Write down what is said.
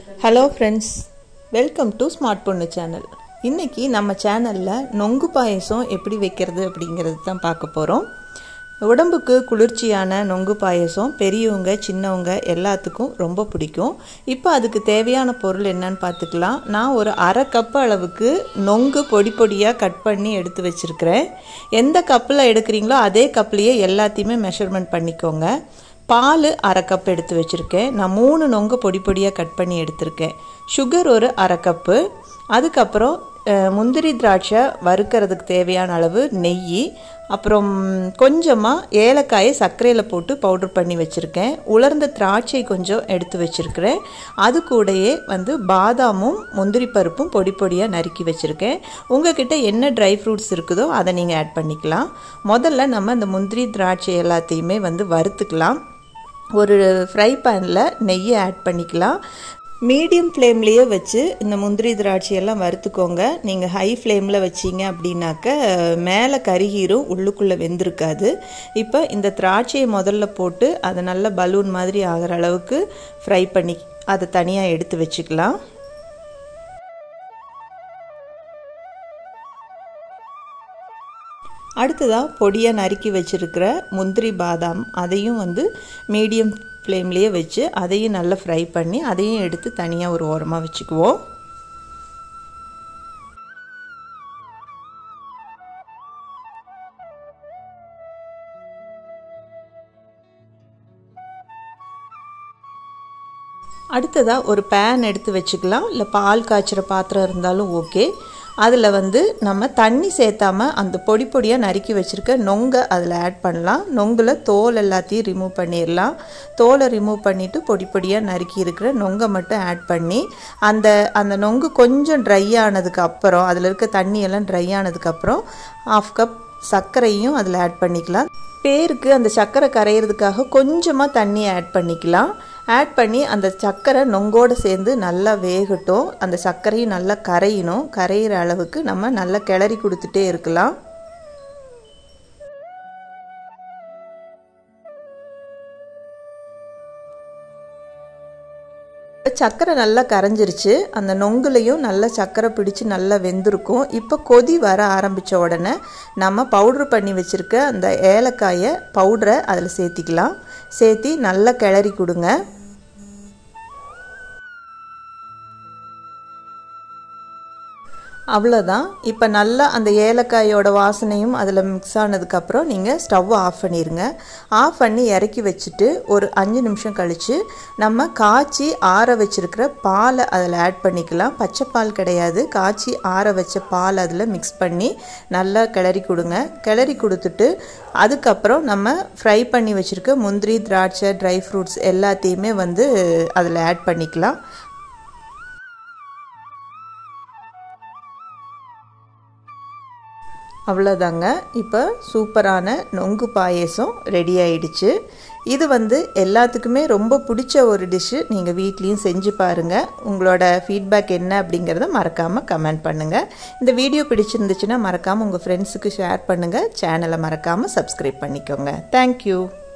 hello friends welcome to smart பொண்ணு channel இன்றைக்கி நம்ம சேனலில் நொங்கு பாயசம் எப்படி வைக்கிறது அப்படிங்கிறது தான் பார்க்க போகிறோம் உடம்புக்கு குளிர்ச்சியான நொங்கு பாயசம் பெரியவங்க சின்னவங்க எல்லாத்துக்கும் ரொம்ப பிடிக்கும் இப்போ அதுக்கு தேவையான பொருள் என்னன்னு பார்த்துக்கலாம் நான் ஒரு அரை கப் அளவுக்கு நொங்கு பொடி பொடியாக கட் பண்ணி எடுத்து வச்சுருக்கிறேன் எந்த கப்பில் எடுக்கிறீங்களோ அதே கப்லேயே எல்லாத்தையுமே மெஷர்மெண்ட் பண்ணிக்கோங்க பால் அரை கப் எடுத்து வச்சுருக்கேன் நான் மூணு நொங்கு பொடி பொடியாக கட் பண்ணி எடுத்திருக்கேன் சுகர் ஒரு அரை கப்பு அதுக்கப்புறம் முந்திரி திராட்சை வறுக்கிறதுக்கு தேவையான அளவு நெய் அப்புறம் கொஞ்சமாக ஏலக்காயை சர்க்கரையில் போட்டு பவுட்ரு பண்ணி வச்சுருக்கேன் உலர்ந்த திராட்சை கொஞ்சம் எடுத்து வச்சுருக்கிறேன் அது கூடயே வந்து பாதாமும் முந்திரி பருப்பும் பொடி பொடியாக நறுக்கி வச்சுருக்கேன் உங்ககிட்ட என்ன ட்ரை ஃப்ரூட்ஸ் இருக்குதோ அதை நீங்கள் ஆட் பண்ணிக்கலாம் முதல்ல நம்ம இந்த முந்திரி திராட்சை எல்லாத்தையுமே வந்து வறுத்துக்கலாம் ஒரு ஃப்ரை பேனில் நெய்யை ஆட் பண்ணிக்கலாம் மீடியம் ஃப்ளேம்லேயே வச்சு இந்த முந்திரி திராட்சையெல்லாம் வறுத்துக்கோங்க நீங்கள் ஹை ஃப்ளேமில் வச்சிங்க அப்படின்னாக்க மேலே கருகீரும் உள்ளுக்குள்ளே வெந்திருக்காது இப்போ இந்த திராட்சையை முதல்ல போட்டு அதை நல்ல பலூன் மாதிரி ஆகிற அளவுக்கு ஃப்ரை பண்ணி அதை தனியாக எடுத்து வச்சுக்கலாம் அடுத்ததாக பொடியாக நறுக்கி வச்சுருக்கிற முந்திரி பாதாம் அதையும் வந்து மீடியம் ஃப்ளேம்லேயே வச்சு அதையும் நல்லா ஃப்ரை பண்ணி அதையும் எடுத்து தனியாக ஒரு ஓரமாக வச்சுக்குவோம் அடுத்ததாக ஒரு பேன் எடுத்து வச்சுக்கலாம் இல்லை பால் காய்ச்சிற பாத்திரம் இருந்தாலும் ஓகே அதில் வந்து நம்ம தண்ணி சேர்த்தாமல் அந்த பொடி பொடியாக நறுக்கி வச்சுருக்க நொங்கை அதில் ஆட் பண்ணலாம் நொங்கில் தோல் எல்லாத்தையும் ரிமூவ் பண்ணிடலாம் தோலை ரிமூவ் பண்ணிவிட்டு பொடி பொடியாக நறுக்கி இருக்கிற நொங்கை மட்டும் ஆட் பண்ணி அந்த அந்த நொங்கு கொஞ்சம் ட்ரை ஆனதுக்கு அப்புறம் அதில் இருக்க தண்ணியெல்லாம் ட்ரை ஆனதுக்கப்புறம் ஆஃப் கப் சர்க்கரையும் அதில் ஆட் பண்ணிக்கலாம் பேருக்கு அந்த சர்க்கரை கரையிறதுக்காக கொஞ்சமாக தண்ணி ஆட் பண்ணிக்கலாம் ஆட் பண்ணி அந்த சர்க்கரை நொங்கோடு சேர்ந்து நல்லா வேகட்டும் அந்த சர்க்கரையும் நல்லா கரையணும் கரையிற அளவுக்கு நம்ம நல்லா கிளறி கொடுத்துட்டே இருக்கலாம் சர்க்கரை நல்லா கரைஞ்சிருச்சு அந்த நொங்குலையும் நல்லா சர்க்கரை பிடிச்சி நல்லா வெந்திருக்கும் இப்போ கொதி வர ஆரம்பித்த உடனே நம்ம பவுட்ரு பண்ணி வச்சுருக்க அந்த ஏலக்காயை பவுட்ரை அதில் சேர்த்திக்கலாம் சேர்த்தி நல்லா கிளறி கொடுங்க அவ்வளோதான் இப்போ நல்லா அந்த ஏலக்காயோட வாசனையும் அதில் மிக்ஸ் ஆனதுக்கப்புறம் நீங்கள் ஸ்டவ் ஆஃப் பண்ணிடுங்க ஆஃப் பண்ணி இறக்கி வச்சுட்டு ஒரு அஞ்சு நிமிஷம் கழித்து நம்ம காய்ச்சி ஆற வச்சுருக்கிற பாலை அதில் ஆட் பண்ணிக்கலாம் பச்சை பால் கிடையாது காய்ச்சி ஆற வச்ச பால் அதில் மிக்ஸ் பண்ணி நல்லா கிளறி கொடுங்க கிளறி கொடுத்துட்டு அதுக்கப்புறம் நம்ம ஃப்ரை பண்ணி வச்சுருக்க முந்திரி திராட்சை ட்ரை ஃப்ரூட்ஸ் எல்லாத்தையுமே வந்து அதில் ஆட் பண்ணிக்கலாம் அவ்வளோதாங்க இப்போ சூப்பரான நொங்கு பாயசம் ரெடி ஆயிடுச்சு இது வந்து எல்லாத்துக்குமே ரொம்ப பிடிச்ச ஒரு டிஷ்ஷு நீங்கள் வீட்லேயும் செஞ்சு பாருங்கள் உங்களோட ஃபீட்பேக் என்ன அப்படிங்கிறத மறக்காமல் கமெண்ட் பண்ணுங்கள் இந்த வீடியோ பிடிச்சிருந்துச்சுன்னா மறக்காமல் உங்கள் ஃப்ரெண்ட்ஸுக்கு ஷேர் பண்ணுங்கள் சேனலை மறக்காமல் சப்ஸ்கிரைப் பண்ணிக்கோங்க தேங்க்யூ